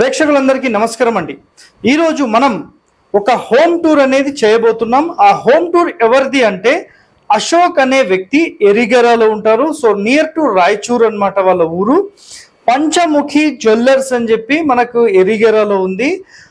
ప్రేక్షకులందరికీ నమస్కారం అండి ఈరోజు మనం ఒక హోమ్ టూర్ అనేది చేయబోతున్నాం ఆ హోమ్ టూర్ ఎవరిది అంటే అశోక్ అనే వ్యక్తి ఎరిగరాలో ఉంటారు సో నియర్ టు రాయచూర్ అన్నమాట వాళ్ళ ఊరు పంచముఖి జ్యువెల్లర్స్ అని చెప్పి మనకు ఎరిగరాలో ఉంది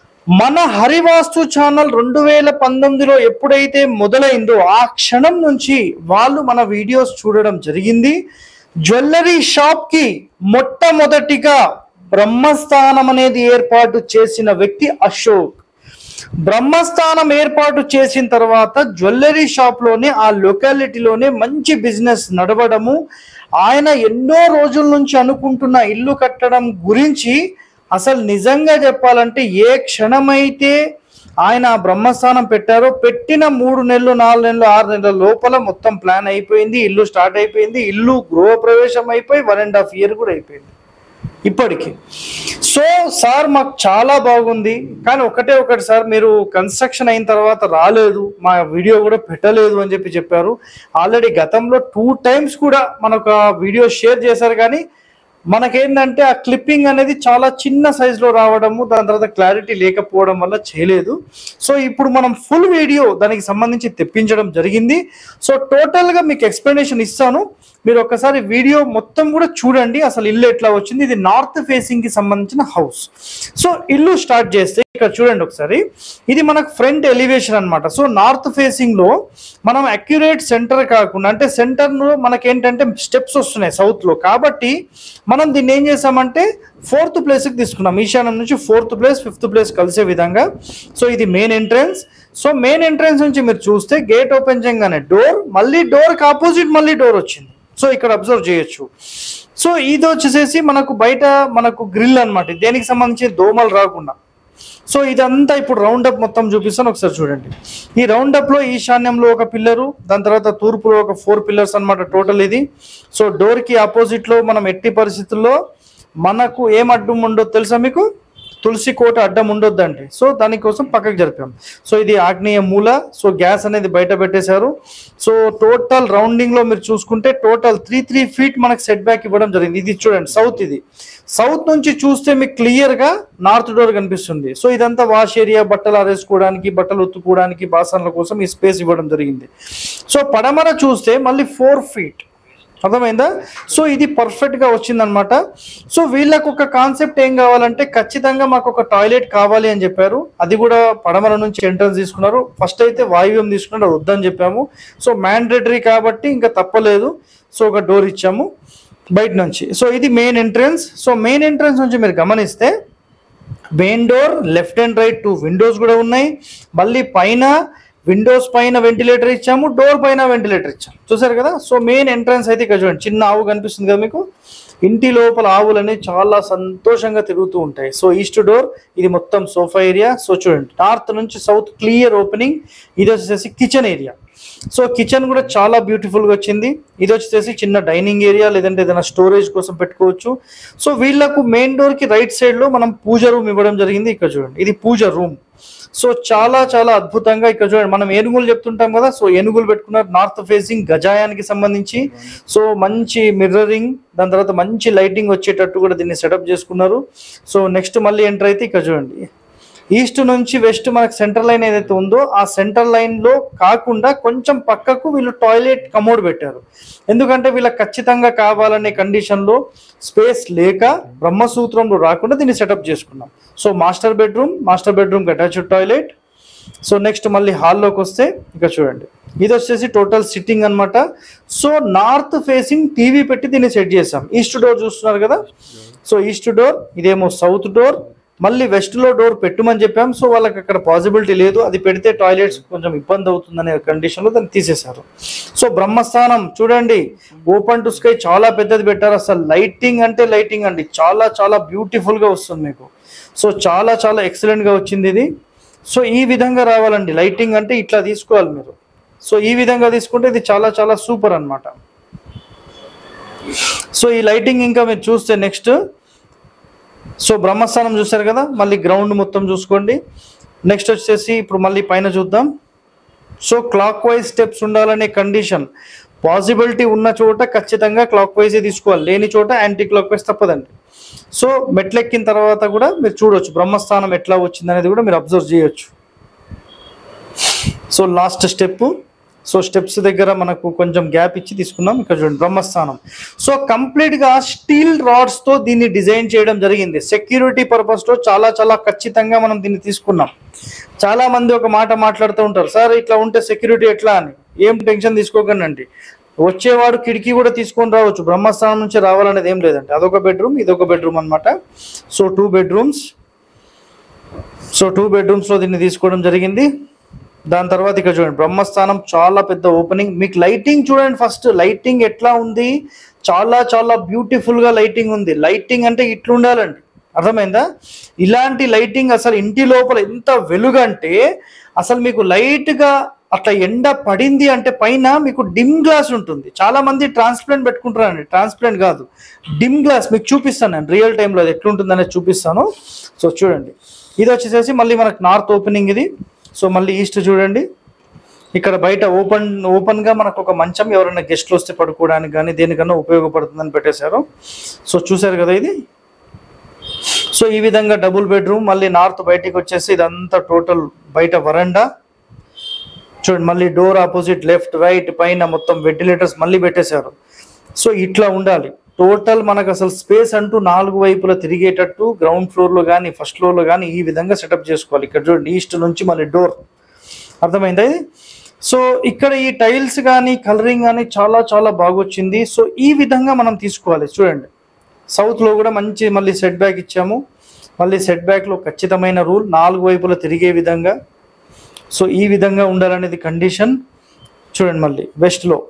మన హరివాస్తు ఛానల్ రెండు వేల పంతొమ్మిదిలో ఎప్పుడైతే మొదలైందో ఆ క్షణం నుంచి వాళ్ళు మన వీడియోస్ చూడడం జరిగింది జ్యువెల్లరీ షాప్ కి మొట్టమొదటిగా బ్రహ్మస్థానం అనేది ఏర్పాటు చేసిన వ్యక్తి అశోక్ బ్రహ్మస్థానం ఏర్పాటు చేసిన తర్వాత జ్యువెల్లరీ షాప్ లోనే ఆ లొకాలిటీలోనే మంచి బిజినెస్ నడవడము ఆయన ఎన్నో రోజుల నుంచి అనుకుంటున్న ఇల్లు కట్టడం గురించి అసలు నిజంగా చెప్పాలంటే ఏ క్షణమైతే ఆయన ఆ బ్రహ్మస్థానం పెట్టారో పెట్టిన మూడు నెలలు నాలుగు నెలలు ఆరు నెలల లోపల మొత్తం ప్లాన్ అయిపోయింది ఇల్లు స్టార్ట్ అయిపోయింది ఇల్లు గృహ ప్రవేశం అయిపోయి వన్ అండ్ హాఫ్ ఇయర్ కూడా అయిపోయింది ఇప్పటికి సో సార్ మాకు చాలా బాగుంది కానీ ఒకటే ఒకటి సార్ మీరు కన్స్ట్రక్షన్ అయిన తర్వాత రాలేదు మా వీడియో కూడా పెట్టలేదు అని చెప్పి చెప్పారు ఆల్రెడీ గతంలో టూ టైమ్స్ కూడా మనకు ఆ వీడియో షేర్ చేశారు కానీ మనకేంటంటే ఆ క్లిప్పింగ్ అనేది చాలా చిన్న సైజులో రావడము దాని తర్వాత క్లారిటీ లేకపోవడం వల్ల చేయలేదు సో ఇప్పుడు మనం ఫుల్ వీడియో దానికి సంబంధించి తెప్పించడం జరిగింది సో టోటల్గా మీకు ఎక్స్ప్లెనేషన్ ఇస్తాను మీరు ఒకసారి వీడియో మొత్తం కూడా చూడండి అసలు ఇల్లు ఎట్లా వచ్చింది ఇది నార్త్ ఫేసింగ్ కి సంబంధించిన హౌస్ సో ఇల్లు స్టార్ట్ చేస్తే ఇక్కడ చూడండి ఒకసారి ఇది మనకు ఫ్రంట్ ఎలివేషన్ అన్నమాట సో నార్త్ ఫేసింగ్ లో మనం అక్యురేట్ సెంటర్ కాకుండా అంటే సెంటర్ లో మనకేంటంటే స్టెప్స్ వస్తున్నాయి సౌత్ లో కాబట్టి మనం దీన్ని ఏం చేసామంటే ఫోర్త్ ప్లేస్ కి తీసుకున్నాం ఈశాన్యం నుంచి ఫోర్త్ ప్లేస్ ఫిఫ్త్ ప్లేస్ కలిసే విధంగా సో ఇది main entrance so main entrance నుంచి మీరు చూస్తే గేట్ ఓపెన్ చేయగానే డోర్ మళ్ళీ డోర్ కి ఆపోజిట్ మళ్ళీ డోర్ వచ్చింది సో ఇక్కడ అబ్జర్వ్ చేయొచ్చు సో ఇది వచ్చేసేసి మనకు బయట మనకు గ్రిల్ అన్నమాట దేనికి సంబంధించి దోమలు రాకుండా సో ఇదంతా ఇప్పుడు రౌండ్ అప్ మొత్తం చూపిస్తాను ఒకసారి చూడండి ఈ రౌండ్ అప్ లో ఈశాన్యంలో ఒక పిల్లరు దాని తర్వాత తూర్పులో ఒక ఫోర్ పిల్లర్స్ అన్నమాట టోటల్ ఇది సో డోర్ కి ఆపోజిట్ లో మనం ఎట్టి పరిస్థితుల్లో మనకు ఏం అడ్డం ఉండదు తెలుసా మీకు తులసి కోట అడ్డం ఉండొద్దండి సో దానికోసం పక్కకు జరిపాం సో ఇది ఆగ్నేయ మూల సో గ్యాస్ అనేది బయట పెట్టేశారు సో టోటల్ రౌండింగ్ లో మీరు చూసుకుంటే టోటల్ త్రీ త్రీ ఫీట్ మనకు సెట్ బ్యాక్ ఇవ్వడం జరిగింది ఇది చూడండి సౌత్ ఇది సౌత్ నుంచి చూస్తే మీకు క్లియర్ గా నార్త్ డోర్ కనిపిస్తుంది సో ఇదంతా వాష్ ఏరియా బట్టలు ఆరేసుకోవడానికి బట్టలు ఉత్తుకోవడానికి బాసనల కోసం ఈ స్పేస్ ఇవ్వడం జరిగింది సో పడమర చూస్తే మళ్ళీ ఫోర్ ఫీట్ అర్థమైందా సో ఇది పర్ఫెక్ట్ గా వచ్చిందనమాట సో వీళ్ళకు ఒక కాన్సెప్ట్ ఏం కావాలంటే ఖచ్చితంగా మాకు ఒక టాయిలెట్ కావాలి అని చెప్పారు అది కూడా పడమర నుంచి ఎంట్రన్స్ తీసుకున్నారు ఫస్ట్ అయితే వాయువ్యం తీసుకున్నారు అది వద్దని చెప్పాము సో మ్యాండేటరీ కాబట్టి ఇంకా తప్పలేదు సో ఒక డోర్ ఇచ్చాము బయట నుంచి సో ఇది main entrance so main entrance నుంచి మీరు గమనిస్తే main door left and right two windows కూడా ఉన్నాయి మళ్ళీ పైన విండోస్ పైన వెంటిలేటర్ ఇచ్చాము డోర్ పైన వెంటిలేటర్ ఇచ్చాము చూసారు కదా సో మెయిన్ ఎంట్రన్స్ అయితే ఇక్కడ చూడండి చిన్న ఆవు కనిపిస్తుంది కదా మీకు ఇంటి లోపల ఆవులని చాలా సంతోషంగా తిరుగుతూ ఉంటాయి సో ఈస్ట్ డోర్ ఇది మొత్తం సోఫా ఏరియా సో చూడండి నార్త్ నుంచి సౌత్ క్లియర్ ఓపెనింగ్ ఇది వచ్చేసి కిచెన్ ఏరియా సో కిచెన్ కూడా చాలా బ్యూటిఫుల్ గా వచ్చింది ఇది వచ్చేసి చిన్న డైనింగ్ ఏరియా లేదంటే ఏదైనా స్టోరేజ్ కోసం పెట్టుకోవచ్చు సో వీళ్ళకు మెయిన్ డోర్ కి రైట్ సైడ్ లో మనం పూజ రూమ్ ఇవ్వడం జరిగింది ఇక్కడ చూడండి ఇది పూజ రూమ్ సో చాలా చాలా అద్భుతంగా ఇక్కడ చూడండి మనం ఏనుగులు చెప్తుంటాం కదా సో ఏనుగులు పెట్టుకున్నారు నార్త్ ఫేసింగ్ గజాయానికి సంబంధించి సో మంచి మిర్రరింగ్ దాని తర్వాత మంచి లైటింగ్ వచ్చేటట్టు కూడా దీన్ని సెటప్ చేసుకున్నారు సో నెక్స్ట్ మళ్ళీ ఎంటర్ అయితే ఇక్కడ చూడండి ఈస్ట్ నుంచి వెస్ట్ మనకు సెంటర్ లైన్ ఏదైతే ఉందో ఆ సెంటర్ లైన్ లో కాకుండా కొంచెం పక్కకు వీళ్ళు టాయిలెట్ కమోడ్ పెట్టారు ఎందుకంటే వీళ్ళకి ఖచ్చితంగా కావాలనే కండిషన్ లో స్పేస్ లేక బ్రహ్మసూత్రంలో రాకుండా దీన్ని సెటప్ చేసుకున్నాం so master bedroom master bedroom attached toilet so next మళ్ళీ హాల్లోకి వస్తే ఇక చూడండి ఇది వచ్చేసి టోటల్ సిట్టింగ్ అన్నమాట సో నార్త్ ఫేసింగ్ టీవీ పెట్టి దీన్ని సెట్ చేసాం ఈస్ట్ డోర్ చూస్తున్నారు కదా సో ఈస్ట్ డోర్ ఇదేమో సౌత్ డోర్ మళ్ళీ వెస్ట్ లో డోర్ పెట్టమని చెప్పాం సో వాళ్ళకి అక్కడ పాసిబిలిటీ లేదు అది పెడితే టాయిలెట్స్ కొంచెం ఇబ్బంది అవుతుందనే కండిషన్ లో దాన్ని తీసేశారు సో బ్రహ్మస్థానం చూడండి ఓపెన్ టు స్కై చాలా పెద్దది పెట్టారు అసలు లైటింగ్ అంటే లైటింగ్ అండి చాలా చాలా బ్యూటిఫుల్ గా వస్తుంది మీకు సో చాలా చాలా ఎక్సలెంట్ గా వచ్చింది ఇది సో ఈ విధంగా రావాలండి లైటింగ్ అంటే ఇట్లా తీసుకోవాలి మీరు సో ఈ విధంగా తీసుకుంటే ఇది చాలా చాలా సూపర్ అన్నమాట సో ఈ లైటింగ్ ఇంకా మీరు చూస్తే నెక్స్ట్ సో బ్రహ్మస్థానం చూసారు కదా మళ్ళీ గ్రౌండ్ మొత్తం చూసుకోండి నెక్స్ట్ వచ్చేసి ఇప్పుడు మళ్ళీ పైన చూద్దాం సో క్లాక్ వైజ్ స్టెప్స్ ఉండాలనే కండిషన్ పాసిబిలిటీ ఉన్న చోట ఖచ్చితంగా క్లాక్ వైజ్ తీసుకోవాలి లేని చోట యాంటీ క్లాక్ వైజ్ తప్పదండి సో మెట్లెక్కిన తర్వాత కూడా మీరు చూడొచ్చు బ్రహ్మస్థానం ఎట్లా వచ్చింది అనేది కూడా మీరు అబ్జర్వ్ చేయొచ్చు so last step so steps దగ్గర మనకు కొంచెం గ్యాప్ ఇచ్చి తీసుకున్నాం ఇక్కడ చూడండి బ్రహ్మస్థానం సో కంప్లీట్ గా స్టీల్ రాడ్స్ తో దీన్ని డిజైన్ చేయడం జరిగింది సెక్యూరిటీ పర్పస్ లో చాలా చాలా ఖచ్చితంగా మనం దీన్ని తీసుకున్నాం చాలా మంది ఒక మాట మాట్లాడుతూ ఉంటారు సార్ ఇట్లా ఉంటే సెక్యూరిటీ ఎట్లా అని ఏం టెన్షన్ తీసుకోకండి అండి వచ్చేవాడు కిటికీ కూడా తీసుకొని రావచ్చు బ్రహ్మస్థానం నుంచి రావాలనేది ఏం లేదండి అదొక బెడ్రూమ్ ఇదొక బెడ్రూమ్ అన్నమాట so two bedrooms so two bedrooms లో దీన్ని తీసుకోవడం జరిగింది దాని తర్వాత ఇక్కడ చూడండి బ్రహ్మస్థానం చాలా పెద్ద ఓపెనింగ్ మీకు లైటింగ్ చూడండి ఫస్ట్ లైటింగ్ ఎట్లా ఉంది చాలా చాలా బ్యూటిఫుల్ గా లైటింగ్ ఉంది లైటింగ్ అంటే ఇట్లా ఉండాలండి అర్థమైందా ఇలాంటి లైటింగ్ అసలు ఇంటి లోపల ఎంత వెలుగంటే అసలు మీకు లైట్ గా అట్లా ఎండ పడింది అంటే పైన మీకు డిమ్ గ్లాస్ ఉంటుంది చాలా మంది ట్రాన్స్పరెంట్ పెట్టుకుంటారండి ట్రాన్స్పరెంట్ కాదు డిమ్ గ్లాస్ మీకు చూపిస్తాను నేను రియల్ టైంలో అది ఎట్లుంటుంది అనేది చూపిస్తాను సో చూడండి ఇది వచ్చేసేసి మళ్ళీ మనకు నార్త్ ఓపెనింగ్ ఇది సో మళ్ళీ ఈస్ట్ చూడండి ఇక్కడ బయట ఓపెన్ ఓపెన్ గా మనకు ఒక మంచం ఎవరైనా గెస్ట్లు వస్తే పడుకోవడానికి కానీ దేనికన్నా ఉపయోగపడుతుందని పెట్టేశారు సో చూశారు కదా ఇది సో ఈ విధంగా డబుల్ బెడ్రూమ్ మళ్ళీ నార్త్ బయటికి వచ్చేసి ఇదంతా టోటల్ బయట వరండా చూడండి మళ్ళీ డోర్ ఆపోజిట్ లెఫ్ట్ రైట్ పైన మొత్తం వెంటిలేటర్స్ మళ్ళీ పెట్టేశారు సో ఇట్లా ఉండాలి టోటల్ మనకు అసలు స్పేస్ అంటూ నాలుగు వైపులా తిరిగేటట్టు గ్రౌండ్ ఫ్లోర్ లో కానీ ఫస్ట్ ఫ్లోర్ లో కానీ ఈ విధంగా సెటప్ చేసుకోవాలి ఇక్కడ చూడండి ఈస్ట్ నుంచి మళ్ళీ డోర్ అర్థమైందా ఇది సో ఇక్కడ ఈ టైల్స్ కానీ కలరింగ్ కానీ చాలా చాలా బాగొచ్చింది సో ఈ విధంగా మనం తీసుకోవాలి చూడండి సౌత్ లో కూడా మంచి మళ్ళీ సెట్ బ్యాక్ ఇచ్చాము మళ్ళీ సెట్ బ్యాక్ లో ఖచ్చితమైన రూల్ నాలుగు వైపులా తిరిగే విధంగా సో ఈ విధంగా ఉండాలనేది కండిషన్ చూడండి మళ్ళీ వెస్ట్ లో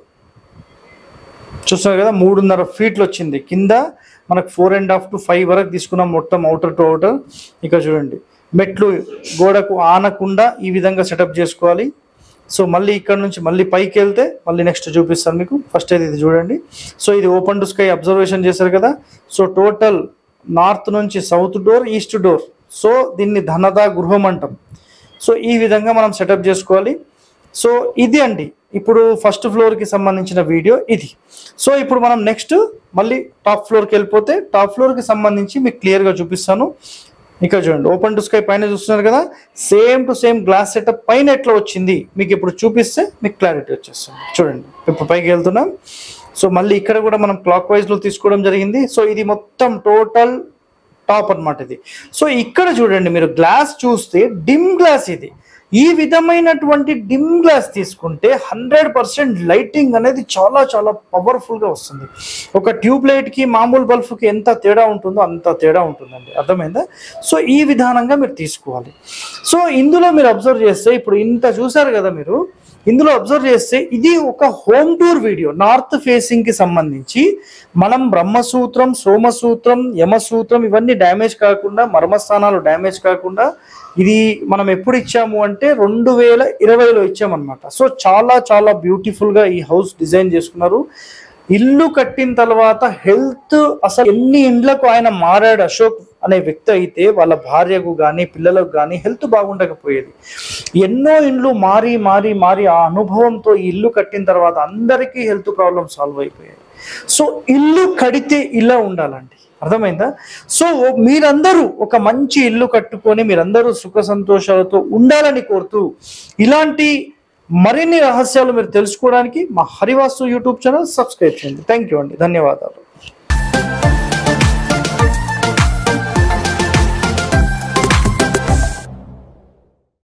చూస్తున్నారు కదా మూడున్నర ఫీట్లు వచ్చింది కింద మనకు four and half to five వరకు తీసుకున్నాం మొత్తం అవుటర్ టు అవుటర్ ఇక చూడండి మెట్లు గోడకు ఆనకుండా ఈ విధంగా సెటప్ చేసుకోవాలి సో మళ్ళీ ఇక్కడ నుంచి మళ్ళీ పైకి వెళ్తే మళ్ళీ నెక్స్ట్ చూపిస్తాను మీకు ఫస్ట్ అయితే ఇది చూడండి సో ఇది ఓపెన్ టు స్కై అబ్జర్వేషన్ చేశారు కదా సో టోటల్ నార్త్ నుంచి south door east door so దీన్ని ధనదా గృహం అంటాం సో ఈ విధంగా మనం సెటప్ చేసుకోవాలి సో ఇది అండి ఇప్పుడు ఫస్ట్ ఫ్లోర్కి సంబంధించిన వీడియో ఇది సో ఇప్పుడు మనం నెక్స్ట్ మళ్ళీ టాప్ ఫ్లోర్కి వెళ్ళిపోతే టాప్ ఫ్లోర్కి సంబంధించి మీకు క్లియర్గా చూపిస్తాను ఇక్కడ చూడండి ఓపెన్ టు స్కై పైన చూస్తున్నారు కదా same to same glass setup పైన ఎట్లా వచ్చింది మీకు ఇప్పుడు చూపిస్తే మీకు క్లారిటీ వచ్చేస్తుంది చూడండి ఇప్పుడు పైకి వెళ్తున్నాం సో మళ్ళీ ఇక్కడ కూడా మనం క్లాక్ వైజ్ లో తీసుకోవడం జరిగింది సో ఇది మొత్తం టోటల్ టాప్ అన్నమాట ఇది సో ఇక్కడ చూడండి మీరు గ్లాస్ చూస్తే డిమ్ గ్లాస్ ఇది ఈ విధమైనటువంటి డిమ్ గ్లాస్ తీసుకుంటే హండ్రెడ్ పర్సెంట్ లైటింగ్ అనేది చాలా చాలా పవర్ఫుల్ గా వస్తుంది ఒక ట్యూబ్ లైట్ కి మామూలు బల్బ్ కి ఎంత తేడా ఉంటుందో అంత తేడా ఉంటుందండి అర్థమైందా సో ఈ విధానంగా మీరు తీసుకోవాలి సో ఇందులో మీరు అబ్జర్వ్ చేస్తే ఇప్పుడు ఇంత చూసారు కదా మీరు ఇందులో అబ్జర్వ్ చేస్తే ఇది ఒక home tour video north facing కి సంబంధించి మనం బ్రహ్మసూత్రం సోమసూత్రం యమసూత్రం ఇవన్నీ డ్యామేజ్ కాకుండా మర్మస్థానాలు డ్యామేజ్ కాకుండా ఇది మనం ఎప్పుడు ఇచ్చాము అంటే రెండు వేల ఇరవైలో ఇచ్చామన్నమాట సో చాలా చాలా బ్యూటిఫుల్ గా ఈ హౌస్ డిజైన్ చేసుకున్నారు ఇల్లు కట్టిన తర్వాత హెల్త్ అసలు ఎన్ని ఇండ్లకు ఆయన మారాడు అశోక్ అనే వ్యక్తి అయితే వాళ్ళ భార్యకు కానీ పిల్లలకు కానీ హెల్త్ బాగుండకపోయేది ఎన్నో ఇండ్లు మారి మారి మారి ఆ అనుభవంతో ఈ ఇల్లు కట్టిన తర్వాత అందరికీ హెల్త్ ప్రాబ్లమ్ సాల్వ్ అయిపోయాయి సో ఇల్లు కడితే ఇలా ఉండాలండి అర్థమైందా సో మీరందరూ ఒక మంచి ఇల్లు కట్టుకొని మీరందరూ సుఖ సంతోషాలతో ఉండాలని కోరుతూ ఇలాంటి మరిన్ని రహస్యాలు మీరు తెలుసుకోవడానికి మా హరివాసు యూట్యూబ్ ఛానల్ సబ్స్క్రైబ్ చేయండి థ్యాంక్ యూ అండి ధన్యవాదాలు